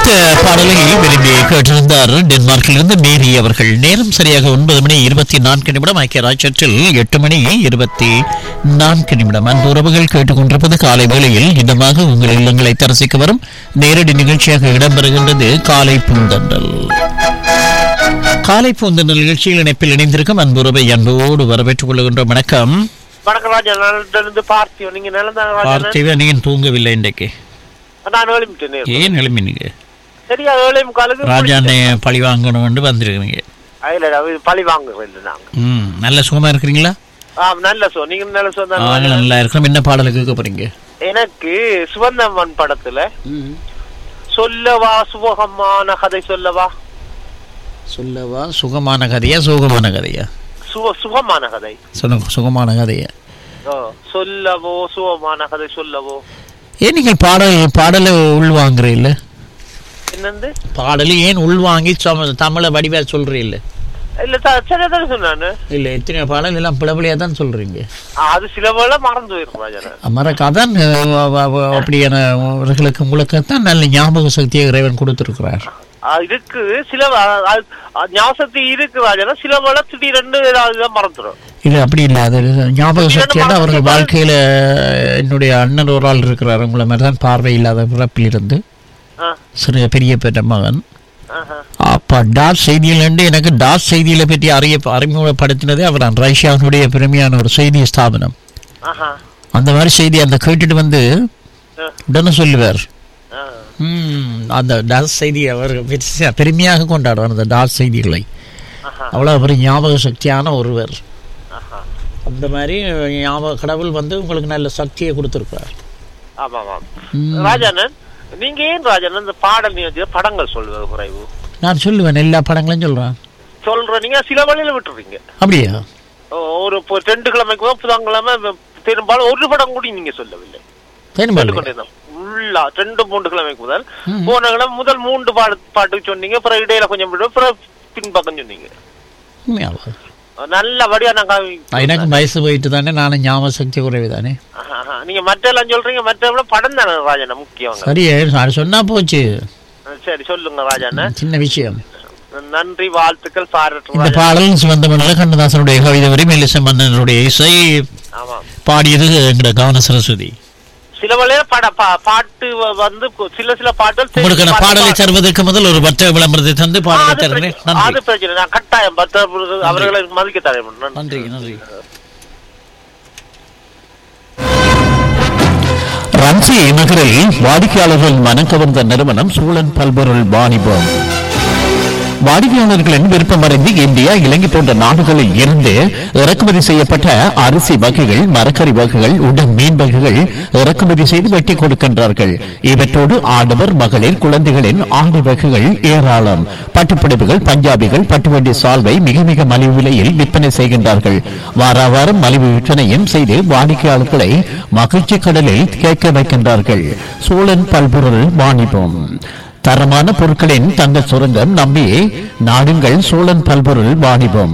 ஒலித்த பாடலை விரும்பி கேட்டிருந்தார் டென்மார்க்கிலிருந்து மேரி அவர்கள் நேரம் சரியாக ஒன்பது மணி இருபத்தி நான்கு நிமிடம் ஐக்கிய ராஜ்யத்தில் எட்டு மணி இருபத்தி நான்கு நிமிடம் அன்பு உறவுகள் கேட்டுக்கொண்டிருப்பது காலை வேளையில் இதமாக உங்கள் இல்லங்களை தரிசிக்க வரும் நேரடி நிகழ்ச்சியாக இடம்பெறுகின்றது காலை பூந்தண்டல் காலை பூந்தண்டல் நிகழ்ச்சியில் இணைப்பில் இணைந்திருக்கும் அன்பு உறவை அன்போடு வரவேற்றுக் கொள்கின்ற வணக்கம் வணக்கம் ராஜா நான் இருந்து பார்த்திவன் நீங்க நிலந்தாங்க ராஜா பார்த்திவ நீ தூங்கவில்லை இன்றைக்கு நான் எழுப்பிட்டேன் ஏன் எழுப்பினீங்க சரியா ஏழை முக்காலுக்கு ராஜாண்ணே பழி வாங்கணும்னு வந்திருக்கிறீங்க இல்ல இது பழி வாங்குறது நாங்க ம் நல்ல சுகமா இருக்கிறீங்களா ஆ நல்ல சோ நீங்க நல்ல சோ தான் நாங்க நல்லா இருக்கிறோம் என்ன பாடலை கேட்க போறீங்க எனக்கு சுவந்தம்மன் படத்துல சொல்லவா சுபகமான கதை சொல்லவா சொல்லவா சுகமான கதையா சுகமான கதையா சுக சுகமான கதை சொல்லுங்க சுகமான கதையா ஓ, சொல்லவோ சுகமான கதை சொல்லவோ ஏன் நீங்கள் பாடல் பாடலை உள்வாங்குறீல்ல என்னந்து பாடலை ஏன் உள்வாங்கி சம- தமிழை வடிவா சொல்றீல்ல இல்ல த- சரியா தானே சொன்னானு இல்ல எத்தனை பாடல் எல்லாம் பிளபிளையா தான் சொல்றீங்க ஆ, அது சில வேளை மறந்து போயிரும் ராஜா நான். மறக்காதான் அப்படியானவர்களுக்கு உங்களுக்கு தான் நல்ல ஞாபக சக்தியை இறைவன் கொடுத்திருக்கிறார் ஆ, இருக்கு சில வ- அது- அது ஞாபகத்தி இருக்கு ராஜா சில வேளை திடீரெண்டு ஏதாவது தான் மறந்துடும் இது அப்படி இல்லை அது ஞாபக சக்தியான அவர்கள் வாழ்க்கையில என்னுடைய அண்ணன் ஒரு ஆள் இருக்கிறார் உங்களை மாதிரி தான் பார்வை இல்லாத பிறப்பிலிருந்து ஆ, சிறிய பெரிய பெற்ற மகன் ஆஹா. அப்ப டாஸ் செய்தியிலிருந்து எனக்கு டாஸ் செய்தியில பற்றி அறிய அறிமுகப்படுத்தினதே அவர் தான் ரஷ்யாவினுடைய பெருமையான ஒரு செய்தி ஸ்தாபனம் ஆஹா. அந்த மாதிரி செய்தி அந்த கேட்டுட்டு வந்து ஆ, உடனே சொல்லுவார் ஆ. ம், அந்த டாஸ் செய்தி அவர் பெருசா- பெருமையாக கொண்டாடுவார் அந்த டாஸ் செய்திகளை ஆஹா. அவ்வளோ ஒரு ஞாபக சக்தியான ஒருவர் ஆஹா. அந்த மாதிரி ஞாபக கடவுள் வந்து உங்களுக்கு நல்ல சக்தியை கொடுத்துருக்கார் ஆமா ஆமா ராஜானன் நீங்க ஏன் ராஜானன் இந்த பாடல் நிகழ்ச்சியில படங்கள் சொல்வது குறைவு நான் சொல்லுவேன் எல்லா படங்களையும் சொல்றேன் சொல்ற நீங்க சில வழியில விட்டுறீங்க அப்படியா ஓ, ஒரு இப்போ ரெண்டு கிழமைக்கு தான் புதன்கிழமை பெரும்பாலும் ஒரு படம் கூட நீங்க சொல்லவில்லை தேனும்பால் கேட்டுக்கொண்டிருந்தோம். உள்ளா ரெண்டு மூன்று கிழமைக்கு முதல் போன கிழமை முதல் மூன்று பாடு பாட்டுக்கு சொன்னீங்க அப்புறம் இடையில கொஞ்சம் விட்டு அப்புறம் பின்பக்கம் சொன்னீங்க உண்மையாவா நல்லபடியா நாங்க எனக்கு வயசு போயிட்டு தானே நானும் ஞாபக சக்தி குறைவு தானே ஆஹா, ஆஹா. நீங்க மற்ற எல்லாம் சொல்றீங்க மற்ற எல்லாம் படம் தானே ராஜாண்ணா முக்கியம் சரி அது சொன்னா போச்சு சரி சொல்லுங்க ராஜாண்ணா சின்ன விஷயம் நன்றி வாழ்த்துக்கள் பாராட்டு இந்த ராஜா. பாடல் சுவந்தமல்ல கண்ணதாசனுடைய கவிதை வரி மெல்லிச மன்னனுடைய இசை ஆமா பாடியது எங்கட கவன சரஸ்வதி சில வழியில பட பா- பாட்டு வ- வந்து கு- சில சில பாட்டுகள் தெரிஞ்ச உங்களுக்கு நான் பாட்டு பாடலை பா- தருவதற்கு முதல் ஒரு வர்த்தக விளம்பரத்தை தந்து ஆ, பாடலை அது தருகிறேன் பிரச்சனை- அது நன்றி பிரச்சனை நான் கட்டாயம் பத்து அவர்களை மதிக்க தரேன் நன்றி நன்றி ரன்சி நகரில் வாடிக்கையாளர்கள் மனம் கவர்ந்த நிறுவனம் சூழன் பல்பொருள் வாணிபம் வாடிக்கையாளர்களின் விருப்பமறிந்து இந்தியா இலங்கை போன்ற நாடுகளில் இருந்து இறக்குமதி செய்யப்பட்ட அரிசி வகைகள் மரக்கறி வகைகள் உடன் மீன் வகைகள் இறக்குமதி செய்து வெட்டி கொடுக்கின்றார்கள் இவற்றோடு ஆடவர் மகளிர் குழந்தைகளின் ஆடை வகைகள் ஏராளம் பட்டுப்புடவைகள் பஞ்சாபிகள் பட்டுவண்டி சால்வை மிக மிக மலிவு விலையில் விற்பனை செய்கின்றார்கள் வார வாரம் மலிவு விற்பனையும் செய்து வாடிக்கையாளர்களை மகிழ்ச்சி கடலில் கேட்க வைக்கின்றார்கள் சூழன் பல்பொருள் வாணிபம் தரமான பொருட்களின் தங்க சுரங்கம் நம்பி நாடுங்கள் சோழன் பல்பொருள் வாணிபம்